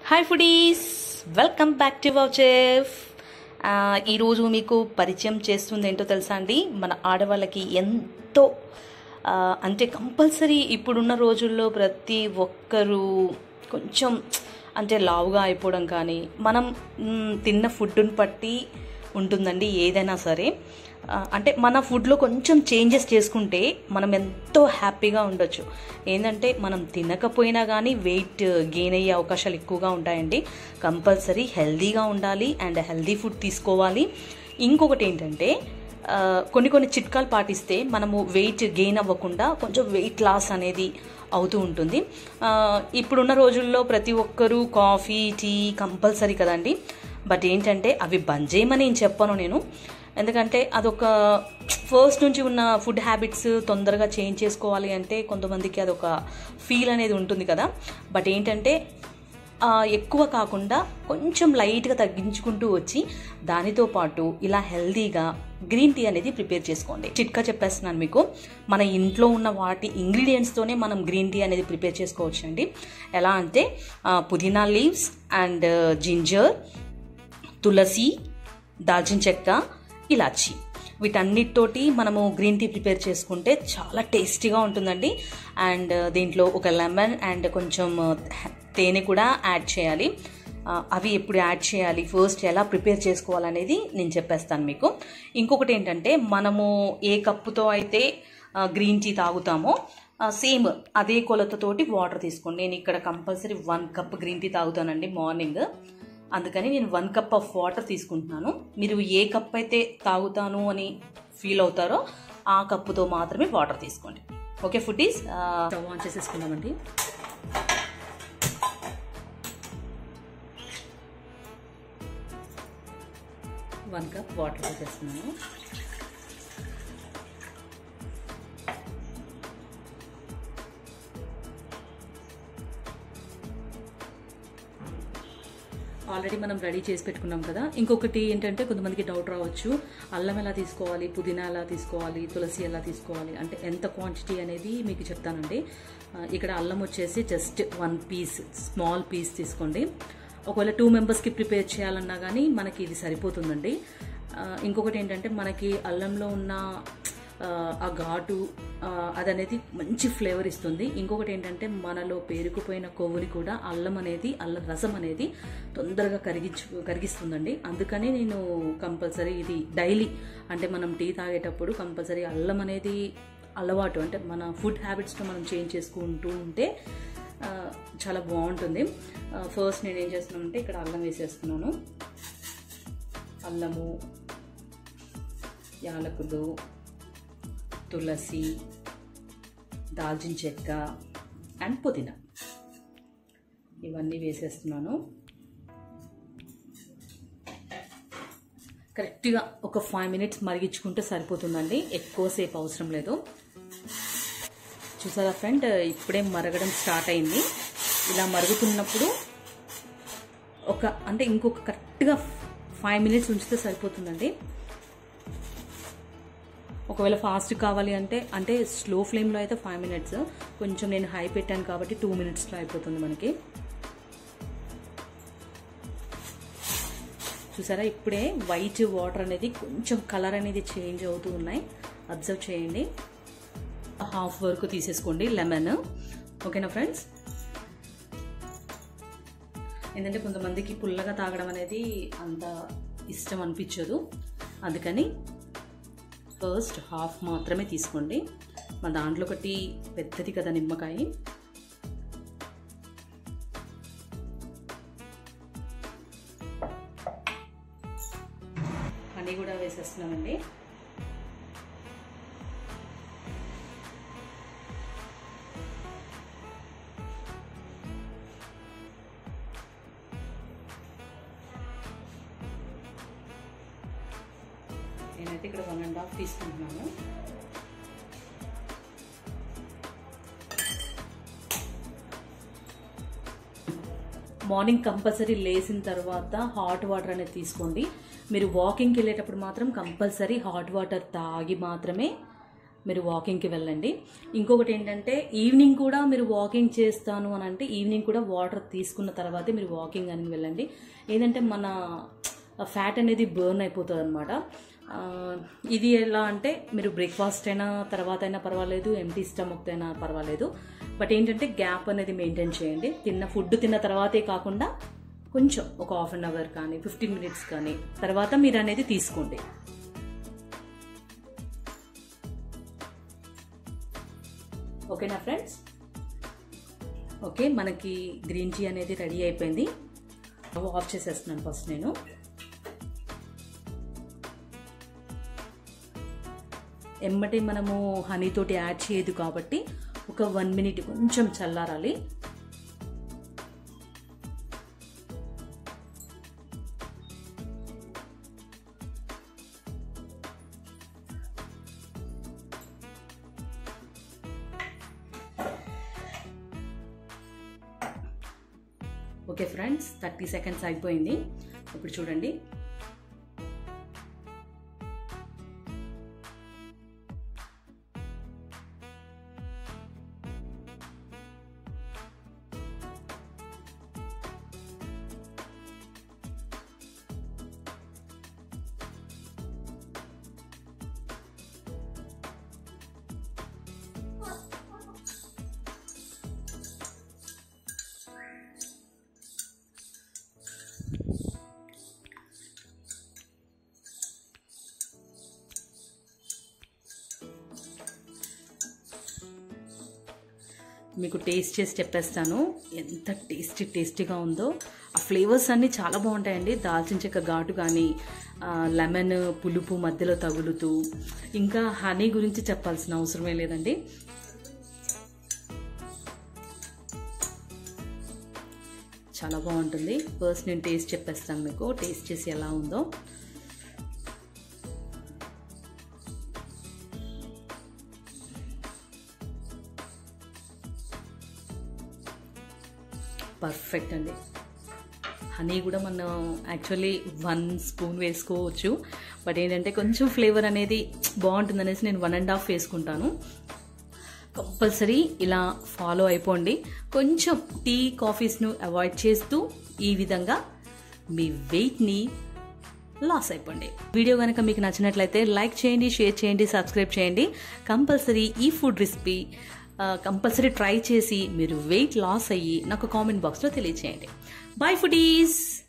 hi foodies welcome back to our chef ఈరోజు మీకు పరిచయం చేస్తుంది ఏంటో తెలుసా అండి మన ఆడవాళ్ళకి ఎంతో ఆ, అంటే కంపల్సరీ ఇప్పుడున్న రోజుల్లో ప్రతి ఒక్కరూ కొంచెం అంటే లావుగా అయిపోవడం కానీ మనం మ్, తిన్న ఫుడ్ని బట్టి ఉంటుందండి ఏదైనా సరే ఆ, అంటే మన ఫుడ్లో కొంచెం చేంజెస్ చేసుకుంటే మనం ఎంతో హ్యాపీగా ఉండొచ్చు ఏంటంటే మనం తినకపోయినా కానీ వెయిట్ గెయిన్ అయ్యే అవకాశాలు ఎక్కువగా ఉంటాయండి కంపల్సరీ హెల్దీగా ఉండాలి అండ్ హెల్దీ ఫుడ్ తీసుకోవాలి ఇంకొకటి ఏంటంటే ఆ, కొన్ని కొన్ని చిట్కాలు పాటిస్తే మనము వెయిట్ గెయిన్ అవ్వకుండా కొంచెం వెయిట్ లాస్ అనేది అవుతూ ఉంటుంది ఆ, ఇప్పుడున్న రోజుల్లో ప్రతి ఒక్కరూ కాఫీ టీ కంపల్సరీ కదండి బట్ ఏంటంటే అవి బంద్ చేయమని నేను చెప్పను నేను ఎందుకంటే అదొక ఫస్ట్ నుంచి ఉన్న ఫుడ్ హ్యాబిట్స్ తొందరగా చేంజ్ చేసుకోవాలి అంటే కొంతమందికి అదొక ఫీల్ అనేది ఉంటుంది కదా బట్ ఏంటంటే ఆ, ఎక్కువ కాకుండా కొంచెం లైట్గా తగ్గించుకుంటూ వచ్చి దానితో పాటు ఇలా హెల్దీగా గ్రీన్ టీ అనేది ప్రిపేర్ చేసుకోండి చిట్కా చెప్పేస్తున్నాను మీకు మన ఇంట్లో ఉన్న వాటి ఇంగ్రీడియంట్స్తోనే మనం గ్రీన్ టీ అనేది ప్రిపేర్ చేసుకోవచ్చు అండి ఎలా అంటే ఆ, పుదీనా లీవ్స్ అండ్ జింజర్ తులసి దాల్చిన చెక్క ఇలాచి వీటన్నిటితోటి మనము గ్రీన్ టీ ప్రిపేర్ చేసుకుంటే చాలా టేస్టీగా ఉంటుందండి అండ్ దీంట్లో ఒక లెమన్ అండ్ కొంచెం తేనె కూడా యాడ్ చేయాలి ఆ, అవి ఎప్పుడు యాడ్ చేయాలి ఫస్ట్ ఎలా ప్రిపేర్ చేసుకోవాలనేది నేను చెప్పేస్తాను మీకు ఇంకొకటి ఏంటంటే మనము ఏ కప్పుతో అయితే ఆ, గ్రీన్ టీ తాగుతామో ఆ, సేమ్ అదే కొలతతోటి వాటర్ తీసుకోండి నేను ఇక్కడ compulsory one cup green tea తాగుతానండి మార్నింగ్ అందుకని నేను వన్ కప్ ఆఫ్ వాటర్ తీసుకుంటున్నాను మీరు ఏ కప్ అయితే తాగుతాను అని ఫీల్ అవుతారో ఆ కప్పుతో మాత్రమే వాటర్ తీసుకోండి ఓకే ఫుడ్డీస్ స్టవ్ ఆన్ చేసేసుకుందామండి వన్ కప్ వాటర్ వేసేస్తున్నాను ఆల్రెడీ మనం రెడీ చేసి పెట్టుకున్నాం కదా ఇంకొకటి ఏంటంటే కొంతమందికి డౌట్ రావచ్చు అల్లం ఎలా తీసుకోవాలి పుదీనా ఎలా తీసుకోవాలి తులసి ఎలా తీసుకోవాలి అంటే ఎంత క్వాంటిటీ అనేది మీకు చెప్తానండి ఆ, ఇక్కడ అల్లం వచ్చేసి just one piece small piece తీసుకోండి ఒకవేళ టూ మెంబర్స్కి ప్రిపేర్ చేయాలన్నా కానీ మనకి ఇది సరిపోతుందండి ఆ, ఇంకొకటి ఏంటంటే మనకి అల్లంలో ఉన్న ఆ, ఆ ఘాటు ఆ, అదనేది మంచి ఫ్లేవర్ ఇస్తుంది ఇంకొకటి ఏంటంటే మనలో పేరుకుపోయిన కొవ్వుని కూడా అల్లం అనేది అల్లం రసం అనేది తొందరగా కరిగించు కరిగిస్తుందండి అందుకని నేను కంపల్సరీ ఇది డైలీ అంటే మనం టీ తాగేటప్పుడు కంపల్సరీ అల్లం అనేది అలవాటు అంటే మన ఫుడ్ హ్యాబిట్స్లో మనం చేంజ్ చేసుకుంటూ ఉంటే ఆ, చాలా బాగుంటుంది ఫస్ట్ నేను ఏం చేస్తున్నానంటే ఇక్కడ అల్లం వేసేస్తున్నాను అల్లము యాలకులు తులసి దాల్చిన చెక్క అండ్ పుదీనా ఇవన్నీ వేసేస్తున్నాను కరెక్ట్గా ఒక ఫైవ్ మినిట్స్ మరిగించుకుంటే సరిపోతుందండి ఎక్కువసేపు అవసరం లేదు చూసారా ఫ్రెండ్ ఇప్పుడే మరగడం స్టార్ట్ అయింది ఇలా మరుగుతున్నప్పుడు ఒక అంటే ఇంకొక కరెక్ట్గా ఫైవ్ మినిట్స్ ఉంచితే సరిపోతుందండి ఒకవేళ ఫాస్ట్ కావాలి అంటే అంటే స్లో ఫ్లేమ్లో అయితే ఫైవ్ మినిట్స్ కొంచెం నేను హై పెట్టాను కాబట్టి టూ మినిట్స్లో అయిపోతుంది మనకి చూసారా ఇప్పుడే వైట్ వాటర్ అనేది కొంచెం కలర్ అనేది చేంజ్ అవుతూ ఉన్నాయి అబ్జర్వ్ చేయండి హాఫ్ వరకు తీసేసుకోండి లెమన్ ఓకేనా ఫ్రెండ్స్ ఎందుకంటే కొంతమందికి పుల్లగా తాగడం అనేది అంత ఇష్టం అనిపించదు అందుకని ఫస్ట్ హాఫ్ మాత్రమే తీసుకోండి మా దాంట్లో ఒకటి పెద్దది కదా నిమ్మకాయ హనీ కూడా వేసేస్తున్నామండి నేనైతే ఇక్కడ వన్ అండ్ హాఫ్ తీసుకుంటున్నాను మార్నింగ్ కంపల్సరీ లేచిన తర్వాత హాట్ వాటర్ అనేది తీసుకోండి మీరు వాకింగ్కి వెళ్ళేటప్పుడు మాత్రం కంపల్సరీ హాట్ వాటర్ తాగి మాత్రమే మీరు వాకింగ్కి వెళ్ళండి ఇంకొకటి ఏంటంటే ఈవినింగ్ కూడా మీరు వాకింగ్ చేస్తాను అని అంటే ఈవినింగ్ కూడా వాటర్ తీసుకున్న తర్వాతే మీరు వాకింగ్ అని వెళ్ళండి ఏంటంటే మన ఫ్యాట్ అనేది బర్న్ అయిపోతుంది అనమాట ఇది ఎలా అంటే మీరు బ్రేక్ఫాస్ట్ అయినా తర్వాత అయినా పర్వాలేదు ఎంటీ స్టమక్ అయినా పర్వాలేదు బట్ ఏంటంటే గ్యాప్ అనేది మెయింటైన్ చేయండి తిన్న ఫుడ్ తిన్న తర్వాతే కాకుండా కొంచెం ఒక హాఫ్ అన్ అవర్ కానీ ఫిఫ్టీన్ మినిట్స్ కానీ తర్వాత మీరు అనేది తీసుకోండి ఓకేనా ఫ్రెండ్స్ ఓకే మనకి గ్రీన్ టీ అనేది రెడీ అయిపోయింది ఆఫ్ చేసేస్తున్నాను ఫస్ట్ నేను ఎమ్మటే మనము హనీ తోటి యాడ్ చేయదు కాబట్టి ఒక వన్ మినిట్ కొంచెం చల్లారాలి ఓకే ఫ్రెండ్స్ థర్టీ సెకండ్స్ అయిపోయింది ఇప్పుడు చూడండి మీకు టేస్ట్ చేసి చెప్పేస్తాను ఎంత టేస్టీ టేస్టీగా ఉందో ఆ ఫ్లేవర్స్ అన్నీ చాలా బాగుంటాయండి దాల్చిన చెక్క ఘాటు కానీ లెమన్ పులుపు మధ్యలో తగులుతూ ఇంకా హనీ గురించి చెప్పాల్సిన అవసరమే లేదండి చాలా బాగుంటుంది ఫస్ట్ నేను టేస్ట్ చెప్పేస్తాను మీకు టేస్ట్ చేసి ఎలా ఉందో పర్ఫెక్ట్ అండి హనీ కూడా మనం యాక్చువల్లీ వన్ స్పూన్ వేసుకోవచ్చు బట్ ఏంటంటే కొంచెం ఫ్లేవర్ అనేది బాగుంటుంది అనేసి నేను వన్ అండ్ హాఫ్ వేసుకుంటాను కంపల్సరీ ఇలా ఫాలో అయిపోండి కొంచెం టీ కాఫీస్ను అవాయిడ్ చేస్తూ ఈ విధంగా మీ వెయిట్ని లాస్ అయిపోండి వీడియో కనుక మీకు నచ్చినట్లయితే లైక్ చేయండి షేర్ చేయండి సబ్స్క్రైబ్ చేయండి కంపల్సరీ ఈ ఫుడ్ రెసిపీ కంపల్సరీ ట్రై చేసి మీరు వెయిట్ లాస్ అయ్యి నాకు కామెంట్ బాక్స్లో తెలియచేయండి బాయ్ ఫుడీస్